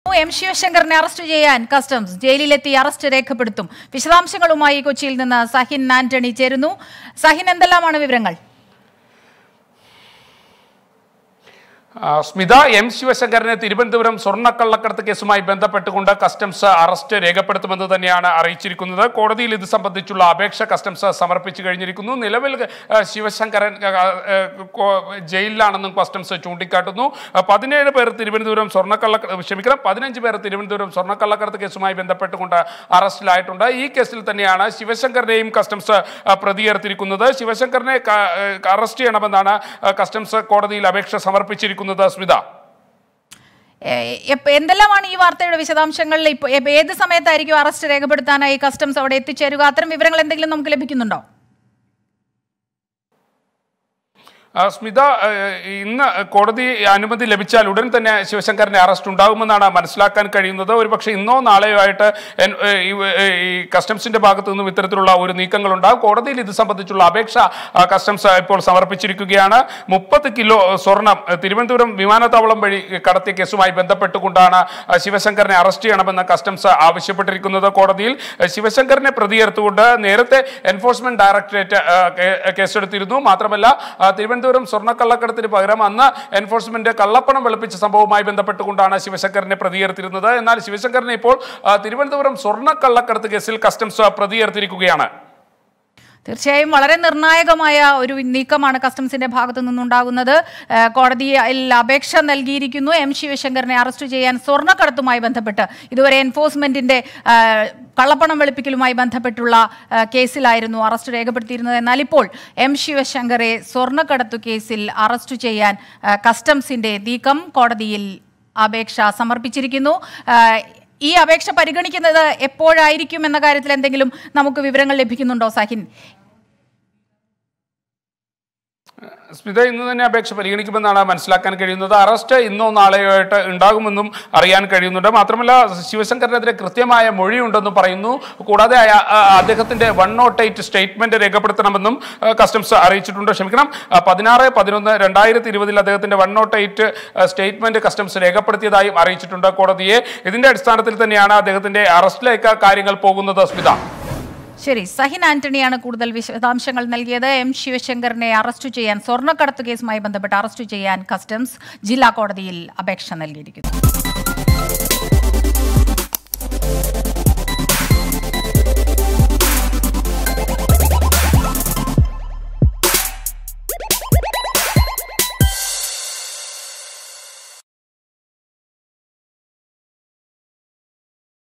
M ശിവശങ്കറിനെ arrest ചെയ്യാൻ customs ജയിലിലെത്തി arrest രേഖപ്പെടുത്തും വിശദാംശങ്ങളുമായി കൊച്ചിയിൽ നിന്ന് സഹിൻ ആന്റണി ചേരുന്നു സഹിൻ എന്തെല്ലാമാണ് വിവരങ്ങൾ ആ, സ്മിത എം ശിവശങ്കരനെ തിരുവനന്തപുരം സ്വർണ്ണക്കള്ളക്കടത്ത് കേസുമായി ബന്ധപ്പെട്ടുകൊണ്ട് കസ്റ്റംസ് അറസ്റ്റ് രേഖപ്പെടുത്തുമെന്ന് തന്നെയാണ് അറിയിച്ചിരിക്കുന്നത് കോടതിയിൽ ഇത് സംബന്ധിച്ചുള്ള അപേക്ഷ കസ്റ്റംസ് സമർപ്പിച്ചു കഴിഞ്ഞിരിക്കുന്നു നിലവിൽ ആ, ശിവശങ്കരൻ ആ, ആ, കോ- ജയിലിലാണെന്നും കസ്റ്റംസ് ചൂണ്ടിക്കാട്ടുന്നു ആ, പതിനേഴ് പേർ തിരുവനന്തപുരം സ്വർണ്ണക്കള്ള ക്ഷമിക്കണം പതിനഞ്ച് പേർ തിരുവനന്തപുരം സ്വർണ്ണക്കള്ളക്കടത്ത് കേസുമായി ബന്ധപ്പെട്ടുകൊണ്ട് അറസ്റ്റിലായിട്ടുണ്ട് ഈ കേസിൽ തന്നെയാണ് ശിവശങ്കറിനെയും കസ്റ്റംസ് ആ, പ്രതിയേർത്തിരിക്കുന്നത് ശിവശങ്കറിനെ ക- ആ, അറസ്റ്റ് ചെയ്യണമെന്നാണ് ആ, കസ്റ്റംസ് കോടതിയിൽ അപേക്ഷ സമർപ്പിച്ചിരിക്കുന്നത് സ്മിത ഏ, എപ്പ- എന്തെല്ലാമാണ് ഈ വാർത്തയുടെ വിശദാംശങ്ങൾ ഇപ്പോൾ ഏത് സമയത്തായിരിക്കും അറസ്റ്റ് രേഖപ്പെടുത്താനായി കസ്റ്റംസ് അവിടെ എത്തിച്ചേരുക അത്തരം വിവരങ്ങൾ എന്തെങ്കിലും നമുക്ക് ലഭിക്കുന്നുണ്ടോ ആ, സ്മിത ആ, ഇന്ന് കോടതി അനുമതി ലഭിച്ചാൽ ഉടൻ തന്നെ ശിവശങ്കറിന്റെ അറസ്റ്റ് ഉണ്ടാകുമെന്നാണ് മനസ്സിലാക്കാൻ കഴിയുന്നത് ഒരുപക്ഷെ ഇന്നോ നാളെയോ ആയിട്ട് എൻ- ഏ, ഈ, ഏ, ഈ കസ്റ്റംസിന്റെ ഭാഗത്തു നിന്നും ഇത്തരത്തിലുള്ള ഒരു നീക്കങ്ങൾ ഉണ്ടാകും കോടതിയിൽ ഇത് സംബന്ധിച്ചുള്ള അപേക്ഷ ആ, കസ്റ്റംസ് ഇപ്പോൾ സമർപ്പിച്ചിരിക്കുകയാണ് മുപ്പത് കിലോ സ്വർണം ഏ, തിരുവനന്തപുരം വിമാനത്താവളം വഴി കടത്തിയ കേസുമായി ബന്ധപ്പെട്ടുകൊണ്ടാണ് ആ, ശിവശങ്കറിനെ അറസ്റ്റ് ചെയ്യണമെന്ന് കസ്റ്റംസ് ആവശ്യപ്പെട്ടിരിക്കുന്നത് കോടതിയിൽ ഏ, ശിവശങ്കറിനെ പ്രതിയേർത്തുകൊണ്ട് നേരത്തെ എൻഫോഴ്സ്മെന്റ് ഡയറക്ടറേറ്റ് ആ, കേ- കേസെടുത്തിരുന്നു മാത്രമല്ല ആ, തിരുവനന്തപുരം സ്വർണ്ണക്കള്ളക്കടത്തിന് പകരം അന്ന് എൻഫോഴ്സ്മെന്റ് കള്ളപ്പണം വെളുപ്പിച്ച സംഭവവുമായി ബന്ധപ്പെട്ടുകൊണ്ടാണ് ശിവശങ്കറിനെ പ്രതിയേർത്തിരുന്നത് എന്നാൽ ശിവശങ്കറിനെ ഇപ്പോൾ ആ, തിരുവനന്തപുരം സ്വർണ്ണക്കള്ളക്കടത്ത് കേസിൽ കസ്റ്റംസ് പ്രതിയേർത്തിരിക്കുകയാണ് തീർച്ചയായും വളരെ നിർണായകമായ ഒരു നീക്കമാണ് കസ്റ്റംസിന്റെ ഭാഗത്തു നിന്നുണ്ടാകുന്നത് ഏഹ് കോടതിയിൽ അപേക്ഷ നൽകിയിരിക്കുന്നു എം ശിവശങ്കറിനെ അറസ്റ്റ് ചെയ്യാൻ സ്വർണ്ണക്കടത്തുമായി ബന്ധപ്പെട്ട് ഇതുവരെ എൻഫോഴ്സ്മെന്റിന്റെ ഏഹ് കള്ളപ്പണം വെളുപ്പിക്കലുമായി ബന്ധപ്പെട്ടുള്ള ഏഹ് കേസിലായിരുന്നു അറസ്റ്റ് രേഖപ്പെടുത്തിയിരുന്നത് എന്നാൽ ഇപ്പോൾ എം ശിവശങ്കറെ സ്വർണ്ണക്കടത്തു കേസിൽ അറസ്റ്റ് ചെയ്യാൻ ഏഹ് കസ്റ്റംസിന്റെ നീക്കം കോടതിയിൽ അപേക്ഷ സമർപ്പിച്ചിരിക്കുന്നു ഏഹ് ഈ അപേക്ഷ പരിഗണിക്കുന്നത് എപ്പോഴായിരിക്കും എന്ന കാര്യത്തിൽ എന്തെങ്കിലും നമുക്ക് വിവരങ്ങൾ ലഭിക്കുന്നുണ്ടോ സാഹിൻ സ്മിത ഇന്ന് തന്നെ അപേക്ഷ പരിഗണിക്കുമെന്നാണ് മനസ്സിലാക്കാൻ കഴിയുന്നത് അറസ്റ്റ് ഇന്നോ നാളെയോ ആയിട്ട് ഉണ്ടാകുമെന്നും അറിയാൻ കഴിയുന്നുണ്ട് മാത്രമല്ല ശിവശങ്കറിനെതിരെ കൃത്യമായ മൊഴിയുണ്ടെന്നും പറയുന്നു കൂടാതെ അയ- ആ, അദ്ദേഹത്തിന്റെ വൺ നോട്ട് എയ്റ്റ് സ്റ്റേറ്റ്മെന്റ് രേഖപ്പെടുത്തണമെന്നും ആ, കസ്റ്റംസ് അറിയിച്ചിട്ടുണ്ട് ക്ഷമിക്കണം ആ, പതിനാറ് പതിനൊന്ന് രണ്ടായിരത്തി ഇരുപതിൽ അദ്ദേഹത്തിന്റെ one nought eight statement customs രേഖപ്പെടുത്തിയതായും അറിയിച്ചിട്ടുണ്ട് കോടതിയെ ഇതിന്റെ അടിസ്ഥാനത്തിൽ തന്നെയാണ് അദ്ദേഹത്തിന്റെ അറസ്റ്റിലേക്ക് കാര്യങ്ങൾ പോകുന്നത് സ്മിത ശരി സഹിൻ ആന്റണിയാണ് കൂടുതൽ വിശദാംശങ്ങൾ നൽകിയത് എം ശിവശങ്കറിനെ അറസ്റ്റ് ചെയ്യാൻ സ്വർണ്ണക്കടത്ത് കേസുമായി ബന്ധപ്പെട്ട് അറസ്റ്റ് ചെയ്യാൻ കസ്റ്റംസ് ജില്ലാ കോടതിയിൽ അപേക്ഷ നൽകിയിരിക്കുന്നു